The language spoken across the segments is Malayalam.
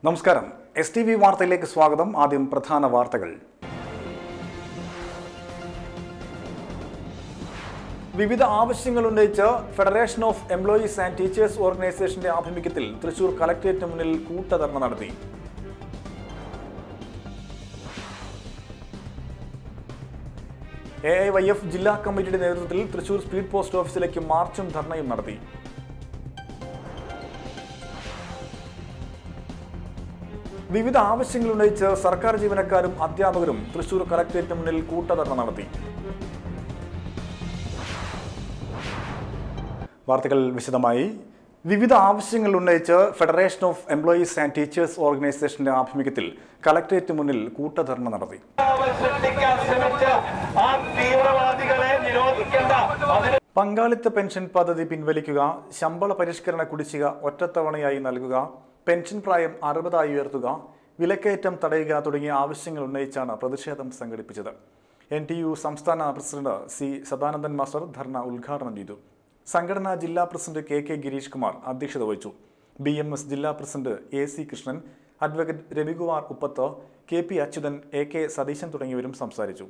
നമസ്കാരം എസ് ടി വി വാർത്തയിലേക്ക് സ്വാഗതം ആദ്യം പ്രധാന വാർത്തകൾ വിവിധ ആവശ്യങ്ങൾ ഉന്നയിച്ച് federation of employees and teachers ഓർഗനൈസേഷന്റെ ആഭിമുഖ്യത്തിൽ തൃശൂർ കളക്ടറേറ്റിന് മുന്നിൽ കൂട്ടധർണ നടത്തി എ ഐ വൈ എഫ് ജില്ലാ കമ്മിറ്റിയുടെ നേതൃത്വത്തിൽ തൃശൂർ സ്പീഡ് പോസ്റ്റ് ഓഫീസിലേക്ക് മാർച്ചും ധർണയും നടത്തി വിവിധ ആവശ്യങ്ങൾ ഉന്നയിച്ച് സർക്കാർ ജീവനക്കാരും അധ്യാപകരും തൃശൂർ കളക്ടറേറ്റിന് മുന്നിൽ കൂട്ടധർണ നടത്തി വാർത്തകൾ വിശദമായി വിവിധ ആവശ്യങ്ങൾ ഉന്നയിച്ച് federation of employees and teachers ഓർഗനൈസേഷന്റെ ആഭിമുഖ്യത്തിൽ കളക്ടറേറ്റ് മുന്നിൽ കൂട്ടധർണ നടത്തി സൃഷ്ടിക്കാൻ ശ്രമിച്ച ആ തീവ്രവാദികളെ നിരോധിക്കേണ്ട അതിന് പങ്കാളിത്ത പെൻഷൻ പദ്ധതി പിൻവലിക്കുക ശമ്പള പരിഷ്കരണ കുടിശ്ശിക ഒറ്റത്തവണയായി നൽകുക പെൻഷൻ പ്രായം അറുപതായി ഉയർത്തുക വിലക്കയറ്റം തടയുക തുടങ്ങിയ ആവശ്യങ്ങൾ ഉന്നയിച്ചാണ് പ്രതിഷേധം സംഘടിപ്പിച്ചത് എൻ ടി യു സംസ്ഥാന president C Sadanandan master dharna ഉദ്ഘാടനം ചെയ്തു സംഘടനാ ജില്ലാ president K K Girish Kumar അധ്യക്ഷത വഹിച്ചു ബി എം എസ് ജില്ലാ president A C Krishnan advocate Ravikumar Uppath K P Achuthan A K Satheesan തുടങ്ങിയവരും സംസാരിച്ചു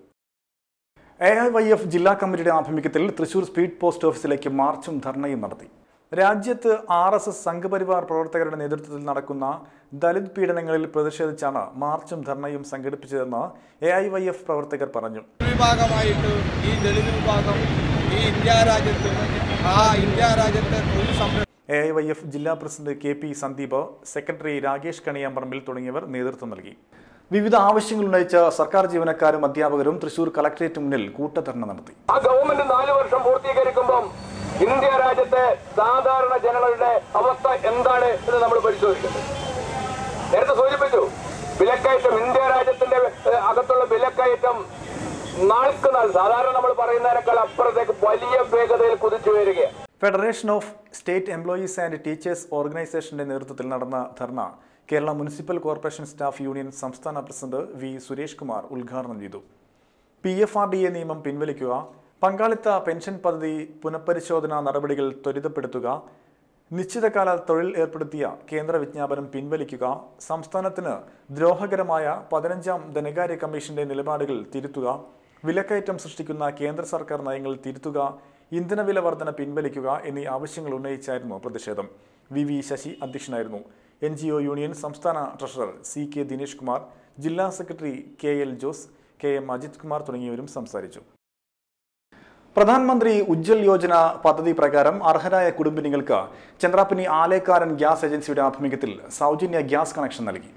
എ ഐ വൈ എഫ് ജില്ലാ കമ്മിറ്റിയുടെ ആഭിമുഖ്യത്തിൽ തൃശൂർ സ്പീഡ് പോസ്റ്റ് ഓഫീസിലേക്ക് മാർച്ചും ധർണയും നടത്തി രാജ്യത്ത് ആർ എസ് എസ് സംഘപരിവാർ പ്രവർത്തകരുടെ നേതൃത്വത്തിൽ നടക്കുന്ന ദലിത് പീഡനങ്ങളിൽ പ്രതിഷേധിച്ചാണ് മാർച്ചും ധർണയും സംഘടിപ്പിച്ചതെന്ന് എ ഐ വൈ എഫ് പ്രവർത്തകർ പറഞ്ഞു വിഭാഗമായിട്ട് ഈ ദളിത് വിഭാഗം ഈ ഇന്ത്യ രാജ്യത്ത് ആ ഇന്ത്യ രാജ്യത്തെ തൊഴിൽ സംരക്ഷണം എ ഐ വൈ എഫ് ജില്ലാ president K P Sandeep secretary Rakesh Kaniyamparambil തുടങ്ങിയവർ നേതൃത്വം നൽകി വിവിധ ആവശ്യങ്ങൾ ഉന്നയിച്ച സർക്കാർ ജീവനക്കാരും അധ്യാപകരും തൃശൂർ കളക്ടറേറ്റ് മുന്നിൽ കൂട്ടധർണ നടത്തി ആ ഗവൺമെന്റ് നാല് വർഷം പൂർത്തീകരിക്കുമ്പം ഇന്ത്യ രാജ്യത്തെ സാധാരണ ജനങ്ങളുടെ അവസ്ഥ എന്താണ് എന്ന് നമ്മൾ പരിശോധിക്കുന്നത് നേരത്തെ സൂചിപ്പിച്ചു വിലക്കയറ്റം ഇന്ത്യ രാജ്യത്തിന്റെ ഏഹ്, അകത്തുള്ള വിലക്കയറ്റം നാൾക്ക് നാൾ സാധാരണ നമ്മൾ പറയുന്നതിനേക്കാൾ അപ്പുറത്തേക്ക് വലിയ വേഗതയിൽ കുതിച്ചു വരികയാണ് federation of state employees and teachers ഓർഗനൈസേഷന്റെ നേതൃത്വത്തിൽ നടന്ന dharna Kerala municipal corporation staff union സംസ്ഥാന പ്രസിഡന്റ് വി സുരേഷ് കുമാർ ഉദ്ഘാടനം ചെയ്തു P F R D A നിയമം പിൻവലിക്കുക പങ്കാളിത്ത പെൻഷൻ പദ്ധതി പുനഃപരിശോധനാ നടപടികൾ ത്വരിതപ്പെടുത്തുക നിശ്ചിതകാല തൊഴിൽ ഏർപ്പെടുത്തിയ കേന്ദ്ര വിജ്ഞാപനം പിൻവലിക്കുക സംസ്ഥാനത്തിന് ദ്രോഹകരമായ പതിനഞ്ചാം ധനകാര്യ കമ്മീഷന്റെ നിലപാടുകൾ തിരുത്തുക വിലക്കയറ്റം സൃഷ്ടിക്കുന്ന കേന്ദ്ര സർക്കാർ നയങ്ങൾ തിരുത്തുക ഇന്ധനവില വർധന പിൻവലിക്കുക എന്നീ ആവശ്യങ്ങൾ ഉന്നയിച്ചായിരുന്നു പ്രതിഷേധം വി വി ശശി അധ്യക്ഷനായിരുന്നു എൻ ജി ഒ യൂണിയൻ സംസ്ഥാന treasurer C K Dinesh Kumar ജില്ലാ secretary K L Jose K M Ajith Kumar തുടങ്ങിയവരും സംസാരിച്ചു പ്രധാനമന്ത്രി ഉജ്ജൽ യോജന പദ്ധതി പ്രകാരം അർഹരായ കുടുംബിനികൾക്ക് ചന്ദ്രാപ്പിനി ആലേക്കാരൻ ഗ്യാസ് ഏജൻസിയുടെ ആഭിമുഖ്യത്തിൽ സൗജന്യ ഗ്യാസ് കണക്ഷൻ നൽകി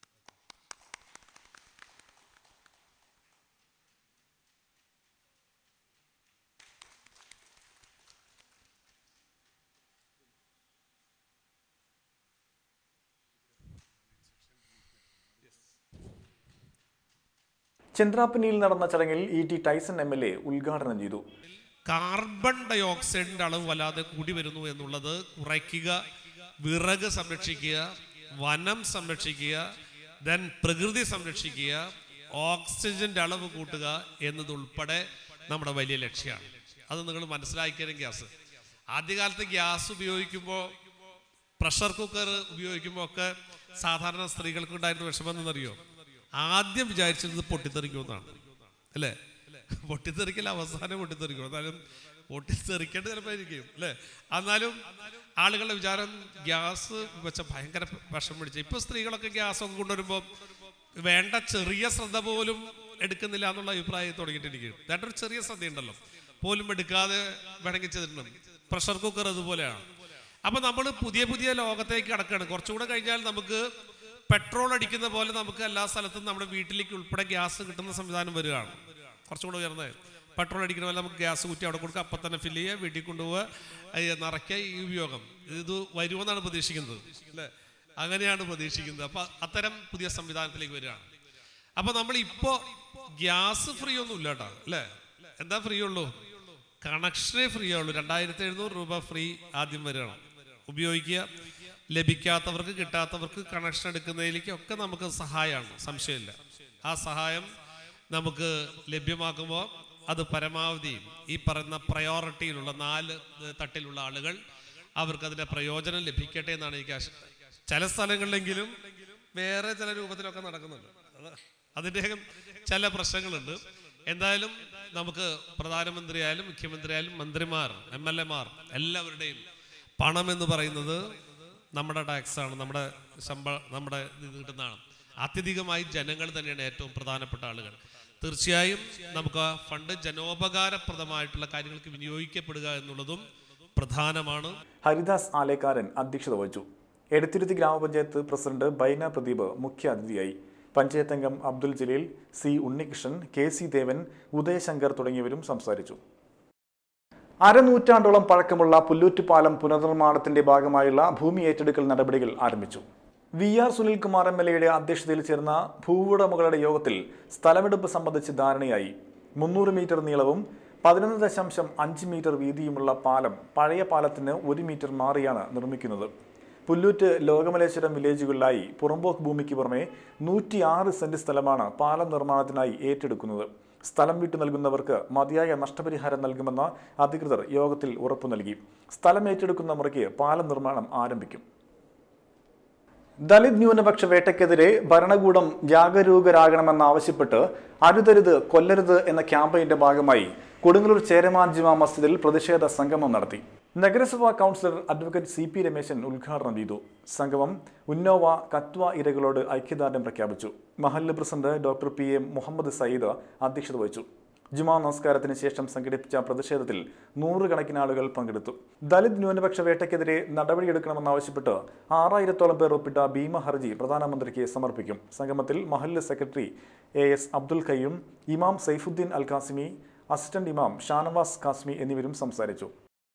ചന്ദ്രാപ്പിനിയിൽ നടന്ന ചടങ്ങിൽ E T Tyson M L A ഉദ്ഘാടനം ചെയ്തു കാർബൺ ഡൈ ഓക്സൈഡിന്റെ അളവ് വല്ലാതെ കൂടി വരുന്നു എന്നുള്ളത് കുറയ്ക്കുക വിറക് സംരക്ഷിക്കുക വനം സംരക്ഷിക്കുക ദെൻ പ്രകൃതി സംരക്ഷിക്കുക ഓക്സിജന്റെ അളവ് കൂട്ടുക എന്നതുൾപ്പെടെ നമ്മുടെ വലിയ ലക്ഷ്യമാണ് അത് നിങ്ങൾ മനസ്സിലാക്കിയാലും ഗ്യാസ് ആദ്യകാലത്ത് ഗ്യാസ് ഉപയോഗിക്കുമ്പോൾ പ്രഷർ കുക്കർ ഉപയോഗിക്കുമ്പോൾ ഒക്കെ സാധാരണ സ്ത്രീകൾക്ക് ഉണ്ടായിരുന്ന വിഷമം എന്നറിയോ ആദ്യം വിചാരിച്ചിരുന്നത് പൊട്ടിത്തെറിക്കുമെന്നാണ് അല്ലേ പൊട്ടിത്തെറിക്കൽ അവസാനം പൊട്ടിത്തെറിക്കും എന്നാലും പൊട്ടിത്തെറിക്കേണ്ട ചിലപ്പോൾ ഇരിക്കും അല്ലേ എന്നാലും ആളുകളുടെ വിചാരം ഗ്യാസ് വെച്ച ഭയങ്കര വിഷം പിടിച്ച ഇപ്പൊ സ്ത്രീകളൊക്കെ ഗ്യാസ് ഒക്കെ കൊണ്ടുവരുമ്പോൾ വേണ്ട ചെറിയ ശ്രദ്ധ പോലും എടുക്കുന്നില്ല എന്നുള്ള അഭിപ്രായം തുടങ്ങിയിട്ടിരിക്കും വേണ്ട ഒരു ചെറിയ ശ്രദ്ധയുണ്ടല്ലോ പോലും എടുക്കാതെ വേണമെങ്കിൽ ചെയ്തിട്ടുണ്ട് പ്രഷർ കുക്കർ അതുപോലെയാണ് അപ്പൊ നമ്മൾ പുതിയ പുതിയ ലോകത്തേക്ക് കടക്കുകയാണ് കുറച്ചുകൂടെ കഴിഞ്ഞാൽ നമുക്ക് പെട്രോൾ അടിക്കുന്ന പോലെ നമുക്ക് എല്ലാ സ്ഥലത്തും നമ്മുടെ വീട്ടിലേക്ക് ഉൾപ്പെടെ ഗ്യാസ് കിട്ടുന്ന സംവിധാനം വരികയാണ് കുറച്ചുകൂടെ ഉയർന്നത് പെട്രോൾ അടിക്കുന്ന പോലെ നമുക്ക് ഗ്യാസ് കുറ്റി അവിടെ കൊടുക്കുക അപ്പം തന്നെ ഫില്ല് ചെയ്യുക വീട്ടിൽ കൊണ്ടുപോവുക ഈ നിറയ്ക്കുക ഈ ഉപയോഗം ഇത് വരുമെന്നാണ് പ്രതീക്ഷിക്കുന്നത് അല്ലേ അങ്ങനെയാണ് പ്രതീക്ഷിക്കുന്നത് അപ്പൊ അത്തരം പുതിയ സംവിധാനത്തിലേക്ക് വരികയാണ് അപ്പൊ നമ്മൾ ഇപ്പോ ഗ്യാസ് ഫ്രീ ഒന്നും ഇല്ല കേട്ടോ അല്ലേ എന്താ ഫ്രീ ഉള്ളൂ കണക്ഷനേ ഫ്രീ ഉള്ളൂ രണ്ടായിരത്തി എഴുന്നൂറ് രൂപ ഫ്രീ ആദ്യം വരികയാണ് ഉപയോഗിക്കുക ലഭിക്കാത്തവർക്ക് കിട്ടാത്തവർക്ക് കണക്ഷൻ എടുക്കുന്നതിലേക്ക് ഒക്കെ നമുക്ക് സഹായമാണ് സംശയമില്ല ആ സഹായം നമുക്ക് ലഭ്യമാക്കുമ്പോൾ അത് പരമാവധി ഈ പറയുന്ന പ്രയോറിറ്റിയിലുള്ള നാല് തട്ടിലുള്ള ആളുകൾ അവർക്ക് അതിന്റെ പ്രയോജനം ലഭിക്കട്ടെ എന്നാണ് എനിക്ക് ആശ ചില സ്ഥലങ്ങളിലെങ്കിലും വേറെ ചില രൂപത്തിലൊക്കെ നടക്കുന്നുണ്ട് അത് അതിൻ്റെയൊക്കെ ചില പ്രശ്നങ്ങളുണ്ട് എന്തായാലും നമുക്ക് പ്രധാനമന്ത്രിയായാലും മുഖ്യമന്ത്രിയായാലും മന്ത്രിമാർ എം എൽ എമാർ എല്ലാവരുടെയും പണം എന്ന് പറയുന്നത് നമ്മുടെ ടാക്സാണ് നമ്മുടെ ശമ്പള നമ്മുടെ ഇത് കിട്ടുന്നതാണ് അത്യധികമായി ജനങ്ങൾ തന്നെയാണ് ഏറ്റവും പ്രധാനപ്പെട്ട ആളുകൾ തീർച്ചയായും നമുക്ക് ആ ഫണ്ട് ജനോപകാരപ്രദമായിട്ടുള്ള കാര്യങ്ങൾക്ക് വിനിയോഗിക്കപ്പെടുക എന്നുള്ളതും പ്രധാനമാണ് ഹരിദാസ് ആലേക്കാരൻ അധ്യക്ഷത വഹിച്ചു എടത്തിരുത്തി ഗ്രാമപഞ്ചായത്ത് പ്രസിഡന്റ് ബൈന പ്രദീപ് മുഖ്യ അതിഥിയായി പഞ്ചായത്ത് അംഗം Abdul Jaleel C Unnikrishnan K C Devan Udayashankar തുടങ്ങിയവരും സംസാരിച്ചു അരനൂറ്റാണ്ടോളം പഴക്കമുള്ള പുല്ലൂറ്റുപാലം പുനർനിർമ്മാണത്തിന്റെ ഭാഗമായുള്ള ഭൂമി ഏറ്റെടുക്കൽ നടപടികൾ ആരംഭിച്ചു V R Sunilkumar M L എയുടെ അധ്യക്ഷതയിൽ ചേർന്ന ഭൂവുടമകളുടെ യോഗത്തിൽ സ്ഥലമെടുപ്പ് സംബന്ധിച്ച് ധാരണയായി മുന്നൂറ് മീറ്റർ നീളവും പതിനൊന്ന് ദശാംശം അഞ്ച് മീറ്റർ വീതിയുമുള്ള പാലം പഴയ പാലത്തിന് ഒരു മീറ്റർ മാറിയാണ് നിർമ്മിക്കുന്നത് പുല്ലൂറ്റ് ലോകമലേശ്വരം വില്ലേജുകളിലായി പുറമ്പോക്ക് ഭൂമിക്ക് പുറമെ നൂറ്റിയാറ് സെന്റ് സ്ഥലമാണ് പാലം നിർമ്മാണത്തിനായി ഏറ്റെടുക്കുന്നത് സ്ഥലം വിട്ടു നൽകുന്നവർക്ക് മതിയായ നഷ്ടപരിഹാരം നൽകുമെന്ന് അധികൃതർ യോഗത്തിൽ ഉറപ്പു നൽകി സ്ഥലം ഏറ്റെടുക്കുന്ന മുറയ്ക്ക് പാലം നിർമ്മാണം ആരംഭിക്കും ദളിത് ന്യൂനപക്ഷ വേട്ടയ്ക്കെതിരെ ഭരണകൂടം ജാഗരൂകരാകണമെന്നാവശ്യപ്പെട്ട് അരുതരുത് കൊല്ലരുത് എന്ന ക്യാമ്പയിന്റെ ഭാഗമായി കൊടുങ്ങല്ലൂർ ചേരമാൻ ജുമാ മസ്ജിദിൽ പ്രതിഷേധ സംഗമം നടത്തി നഗരസഭാ councillor advocate C P Rameshan ഉദ്ഘാടനം ചെയ്തു സംഗമം ഉന്നോവ കത്വ ഇരകളോട് ഐക്യദാർഢ്യം പ്രഖ്യാപിച്ചു മഹല്ല് president doctor P M Muhammad Sayyid അധ്യക്ഷത വഹിച്ചു ജുമാ നമസ്കാരത്തിന് ശേഷം സംഘടിപ്പിച്ച പ്രതിഷേധത്തിൽ നൂറുകണക്കിന് ആളുകൾ പങ്കെടുത്തു ദളിത് ന്യൂനപക്ഷ വേട്ടയ്ക്കെതിരെ നടപടിയെടുക്കണമെന്നാവശ്യപ്പെട്ട് ആറായിരത്തോളം പേർ ഒപ്പിട്ട ഭീമ ഹർജി പ്രധാനമന്ത്രിക്ക് സമർപ്പിക്കും സംഗമത്തിൽ മഹല്ല് secretary A S Abdul Khayyum ഇമാം സൈഫുദ്ദീൻ അൽ കാസിമി അസിസ്റ്റന്റ് ഇമാം ഷാനവാസ് കാസ്മി എന്നിവരും സംസാരിച്ചു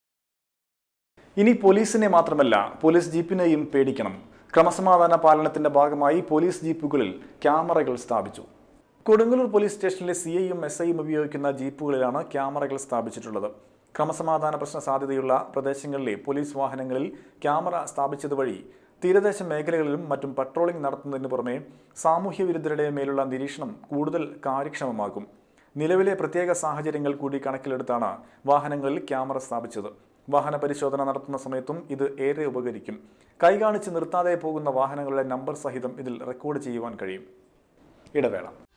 ഇനി പോലീസിനെ മാത്രമല്ല പോലീസ് ജീപ്പിനെയും പേടിക്കണം ക്രമസമാധാന പാലനത്തിന്റെ ഭാഗമായി പോലീസ് ജീപ്പുകളിൽ ക്യാമറകൾ സ്ഥാപിച്ചു കൊടുങ്ങല്ലൂർ പോലീസ് സ്റ്റേഷനിലെ സി ഐയും എസ് ഐയും ഉപയോഗിക്കുന്ന ജീപ്പുകളിലാണ് ക്യാമറകൾ സ്ഥാപിച്ചിട്ടുള്ളത് ക്രമസമാധാന പ്രശ്ന സാധ്യതയുള്ള പ്രദേശങ്ങളിലെ പോലീസ് വാഹനങ്ങളിൽ ക്യാമറ സ്ഥാപിച്ചത് വഴി തീരദേശ മേഖലകളിലും മറ്റും പട്രോളിംഗ് നടത്തുന്നതിന് പുറമെ സാമൂഹ്യ വിരുദ്ധരുടെ മേലുള്ള നിരീക്ഷണം കൂടുതൽ കാര്യക്ഷമമാക്കും നിലവിലെ പ്രത്യേക സാഹചര്യങ്ങൾ കൂടി കണക്കിലെടുത്താണ് വാഹനങ്ങളിൽ ക്യാമറ സ്ഥാപിച്ചത് വാഹന പരിശോധന നടത്തുന്ന സമയത്തും ഇത് ഏറെ ഉപകരിക്കും കൈകാണിച്ച് നിർത്താതെ പോകുന്ന വാഹനങ്ങളുടെ നമ്പർ സഹിതം ഇതിൽ റെക്കോർഡ് ചെയ്യുവാൻ കഴിയും ഇടവേള